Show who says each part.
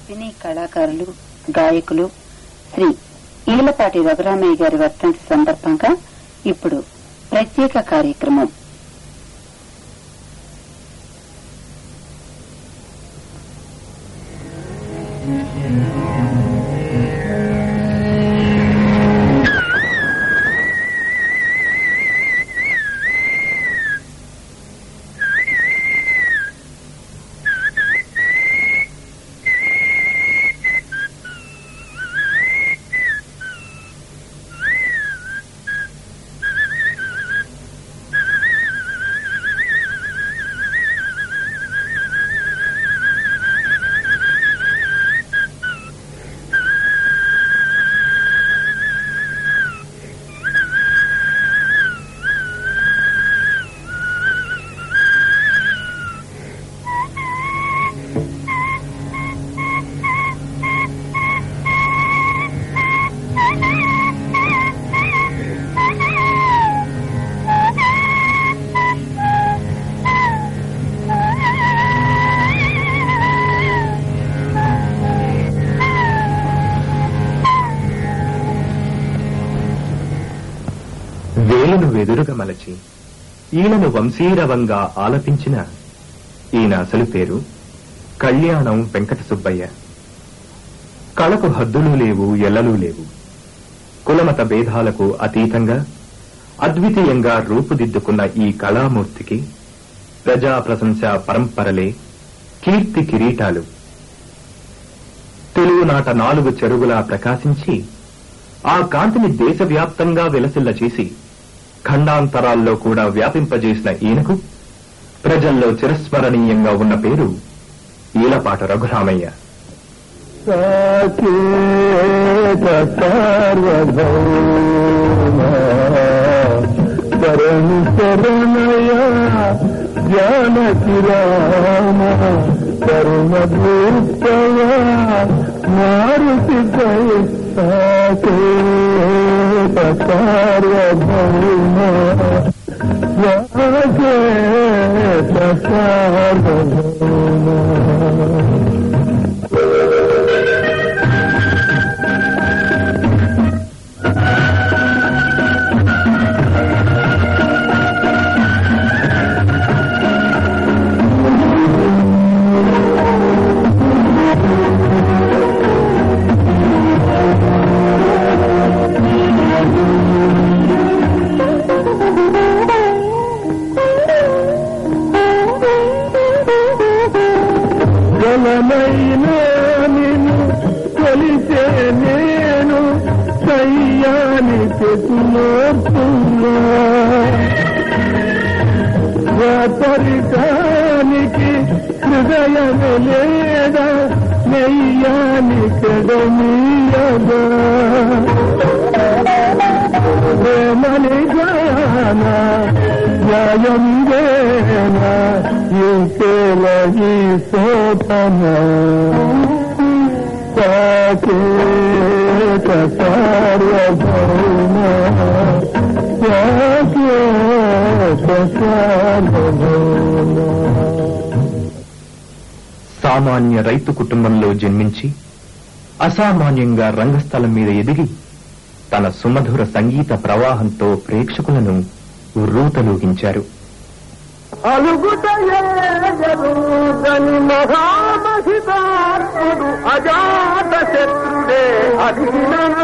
Speaker 1: సినీ కళాకారులు గాయకులు శ్రీ ఈలపాటి రఘురామయ్య గారి వర్ధంతి సందర్భంగా ఇప్పుడు ప్రత్యేక కార్యక్రమం
Speaker 2: వేలును వెదురుగా మలచి ఈయనను వంశీరవంగా ఆలపించిన ఈయన అసలు పేరు కళ్యాణం వెంకట సుబ్బయ్య కళకు హద్దులు లేవు ఎల్లలు లేవు కులమత భేదాలకు అతీతంగా అద్వితీయంగా రూపుదిద్దుకున్న ఈ కళామూర్తికి ప్రజా ప్రశంస పరంపరలే కీర్తి కిరీటాలు తెలుగునాట నాలుగు చెరువులా ప్రకాశించి ఆ కాంతిని దేశవ్యాప్తంగా వెలసిల్ల చేసి ఖండాంతరాల్లో కూడా వ్యాపింపజేసిన ఈయనకు ప్రజల్లో చిరస్మరణీయంగా ఉన్న పేరు ఈలపాట రఘురామయ్య
Speaker 3: సాకేత సార్వభౌమ శరణు శరణయ జానకి రామ కరుణ భూతవ మారుతి జయ సాకేత సార్వభౌమ సాకేత సార్వభౌమ జలమైనా నిన్ను కొలిసే నేను కయ్యాని పెట్టులోస్తున్నా వ్యాపరికానికి హృదయము లేదా నెయ్యాని కెడమీయగా ప్రేమని గాన న్యాయం వేన ఇంకేల ఈ శోధన సాకేత సార్వభౌమ సాకేత సార్వభౌమ
Speaker 2: సామాన్య రైతు కుటుంబంలో జన్మించి అసామాన్యంగా రంగస్థలం మీద ఎదిగి తన సుమధుర సంగీత ప్రవాహంతో ప్రేక్షకులను రూతలూగించారు
Speaker 3: అలుగుతని మహామహితాత్ముడు అజాత శత్రుడే అధీన